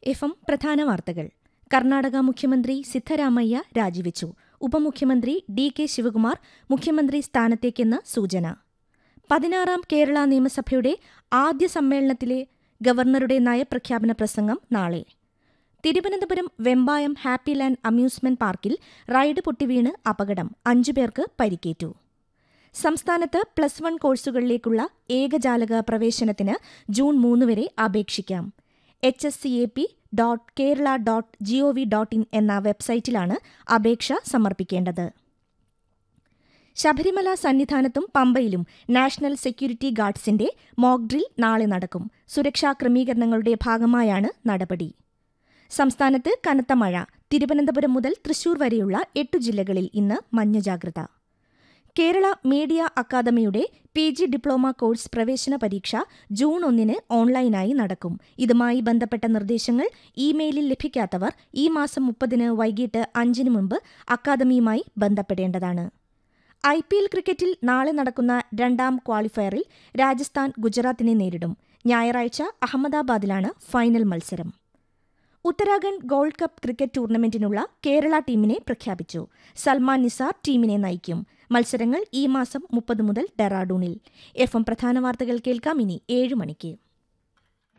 F M പ്രധാന വാർത്തകൾ കർണാടക മുഖ്യമന്ത്രി സിദ്ധരാമയ്യ രാജിവെച്ചു ഉപമുഖ്യമന്ത്രി ഡി കെ ശിവകുമാർ മുഖ്യമന്ത്രി സ്ഥാനത്തേക്കെന്ന് സൂചന പതിനാറാം കേരള നിയമസഭയുടെ ആദ്യ സമ്മേളനത്തിലെ ഗവർണറുടെ നയപ്രഖ്യാപന പ്രസംഗം നാളെ Thiruvananthapuram Vembayam happy land amusement പാർക്കിൽ റൈഡ് പൊട്ടിവീണ് അപകടം അഞ്ചുപേർക്ക് പരിക്കേറ്റു സംസ്ഥാനത്ത് പ്ലസ് വൺ കോഴ്സുകളിലേക്കുള്ള ഏകജാലക പ്രവേശനത്തിന് ജൂൺ മൂന്ന് വരെ അപേക്ഷിക്കാം H S C A P dot Kerala dot GOV dot in എന്ന വെബ്സൈറ്റിലാണ് അപേക്ഷ സമർപ്പിക്കേണ്ടത് ശബരിമല സന്നിധാനത്തും പമ്പയിലും നാഷണൽ സെക്യൂരിറ്റി ഗാർഡ്സിന്റെ മോക്ക് ഡ്രിൽ നാളെ നടക്കും സുരക്ഷാ ക്രമീകരണങ്ങളുടെ ഭാഗമായാണ് നടപടി സംസ്ഥാനത്ത് കനത്ത മഴ തിരുവനന്തപുരം മുതൽ തൃശൂർ വരെയുള്ള എട്ടു ജില്ലകളിൽ ഇന്ന് മഞ്ഞ ജാഗ്രത കേരള മീഡിയ അക്കാദമിയുടെ പി ജി ഡിപ്ലോമ കോഴ്സ് പ്രവേശന പരീക്ഷ ജൂൺ ഒന്നിന് ഓൺലൈനായി നടക്കും ഇതുമായി ബന്ധപ്പെട്ട നിർദ്ദേശങ്ങൾ ഇമെയിലിൽ ലഭിക്കാത്തവർ ഈ മാസം മുപ്പതിന് വൈകിട്ട് അഞ്ചിന് മുമ്പ് അക്കാദമിയുമായി ബന്ധപ്പെടേണ്ടതാണ് ഐ പി എൽ ക്രിക്കറ്റിൽ നാളെ നടക്കുന്ന രണ്ടാം ക്വാളിഫയറിൽ രാജസ്ഥാൻ ഗുജറാത്തിനെ നേരിടും ഞായറാഴ്ച അഹമ്മദാബാദിലാണ് ഫൈനൽ മത്സരം ഉത്തരാഖണ്ഡ് ഗോൾഡ് കപ്പ് ക്രിക്കറ്റ് ടൂർണമെന്റിനുള്ള കേരള ടീമിനെ പ്രഖ്യാപിച്ചു സൽമാൻ നിസാർ ടീമിനെ നയിക്കും മത്സരങ്ങൾ ഈ മാസം മുപ്പത് മുതൽ ഡെറാഡൂണിൽ എഫ് എം പ്രധാന വാർത്തകൾ കേൾക്കാം ഇനി ഏഴ് മണിക്ക്